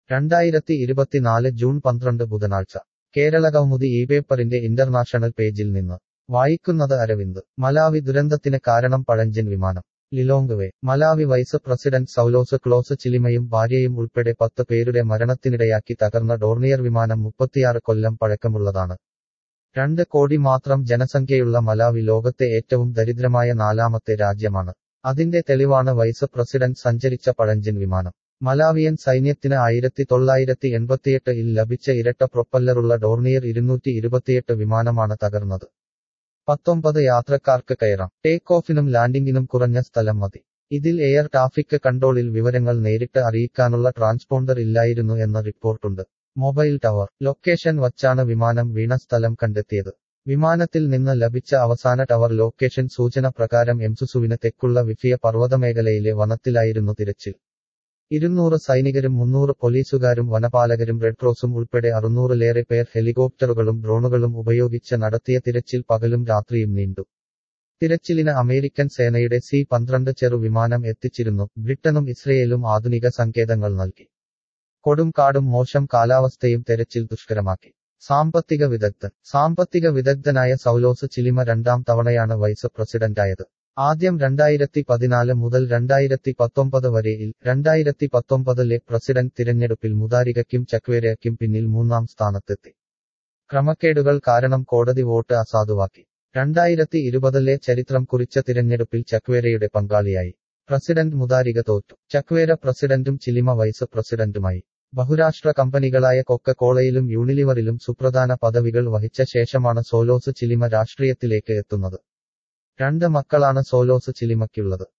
രണ്ടായിരത്തി ഇരുപത്തിനാല് ജൂൺ പന്ത്രണ്ട് ബുധനാഴ്ച കേരള കൗമുദി ഈ പേപ്പറിന്റെ ഇന്റർനാഷണൽ പേജിൽ നിന്ന് വായിക്കുന്നത് അരവിന്ദ് മലാവി ദുരന്തത്തിന് കാരണം പഴഞ്ചൻ വിമാനം Lilongwe Malawi vice president Saulos Klaus ചിലിമയും ഭാര്യയും ഉൾപ്പെടെ പത്ത് പേരുടെ മരണത്തിനിടയാക്കി തകർന്ന ഡോർണിയർ വിമാനം മുപ്പത്തിയാറ് കൊല്ലം പഴക്കമുള്ളതാണ് രണ്ട് കോടി മാത്രം ജനസംഖ്യയുള്ള മലാവി ലോകത്തെ ഏറ്റവും ദരിദ്രമായ നാലാമത്തെ രാജ്യമാണ് അതിന്റെ തെളിവാണ് വൈസ് പ്രസിഡന്റ് സഞ്ചരിച്ച പഴഞ്ചൻ വിമാനം മലാവിയൻ സൈന്യത്തിന് ആയിരത്തി തൊള്ളായിരത്തി എൺപത്തിയെട്ട് ഇൽ ലഭിച്ച ഇരട്ട പ്രൊപ്പല്ലറുള്ള ഡോർണിയർ ഇരുന്നൂറ്റി ഇരുപത്തിയെട്ട് വിമാനമാണ് തകർന്നത് പത്തൊമ്പത് യാത്രക്കാർക്ക് കയറാം ടേക്ക് ഓഫിനും ലാൻഡിംഗിനും കുറഞ്ഞ സ്ഥലം മതി ഇതിൽ എയർ ട്രാഫിക് കൺട്രോളിൽ വിവരങ്ങൾ നേരിട്ട് അറിയിക്കാനുള്ള ട്രാൻസ്പോണ്ടർ ഇല്ലായിരുന്നു എന്ന റിപ്പോർട്ടുണ്ട് മൊബൈൽ ടവർ ലൊക്കേഷൻ വച്ചാണ് വിമാനം വീണ സ്ഥലം കണ്ടെത്തിയത് വിമാനത്തിൽ നിന്ന് ലഭിച്ച അവസാന ടവർ ലൊക്കേഷൻ സൂചന പ്രകാരം എംസുസുവിന് തെക്കുള്ള വിഫിയ പർവ്വതമേഖലയിലെ വനത്തിലായിരുന്നു തിരച്ചിൽ ഇരുന്നൂറ് സൈനികരും മുന്നൂറ് പോലീസുകാരും വനപാലകരും റെഡ് ക്രോസും ഉൾപ്പെടെ അറുന്നൂറിലേറെ പേർ ഹെലികോപ്റ്ററുകളും ഡ്രോണുകളും ഉപയോഗിച്ച് നടത്തിയ തിരച്ചിൽ പകലും രാത്രിയും നീണ്ടു തിരച്ചിലിന് അമേരിക്കൻ സേനയുടെ സി പന്ത്രണ്ട് ചെറു വിമാനം എത്തിച്ചിരുന്നു ബ്രിട്ടനും ഇസ്രയേലും ആധുനിക സങ്കേതങ്ങൾ നൽകി കൊടും കാടും മോശം കാലാവസ്ഥയും തെരച്ചിൽ ദുഷ്കരമാക്കി സാമ്പത്തിക വിദഗ്ധൻ സാമ്പത്തിക വിദഗ്ധനായ സൗലോസ് ചിലിമ രണ്ടാം തവണയാണ് വൈസ് പ്രസിഡന്റായത് ആദ്യം രണ്ടായിരത്തി പതിനാല് മുതൽ രണ്ടായിരത്തി പത്തൊമ്പത് വരെയിൽ രണ്ടായിരത്തി പത്തൊമ്പതിലെ പ്രസിഡന്റ് തിരഞ്ഞെടുപ്പിൽ മുതാരികയ്ക്കും ചക്വേരയ്ക്കും പിന്നിൽ മൂന്നാം സ്ഥാനത്തെത്തി ക്രമക്കേടുകൾ കാരണം കോടതി വോട്ട് അസാധുവാക്കി രണ്ടായിരത്തി ഇരുപതിലെ ചരിത്രം കുറിച്ച തിരഞ്ഞെടുപ്പിൽ ചക്വേരയുടെ പങ്കാളിയായി പ്രസിഡന്റ് മുതാരിക തോറ്റു ചക്വേര പ്രസിഡന്റും ചിലിമ വൈസ് പ്രസിഡന്റുമായി ബഹുരാഷ്ട്ര കമ്പനികളായ കൊക്കക്കോളയിലും യൂണിലിവറിലും സുപ്രധാന പദവികൾ വഹിച്ച ശേഷമാണ് സോലോസ് ചിലിമ രാഷ്ട്രീയത്തിലേക്ക് എത്തുന്നത് രണ്ട് മക്കളാണ് സോലോസ് ചിലിമയ്ക്കുള്ളത്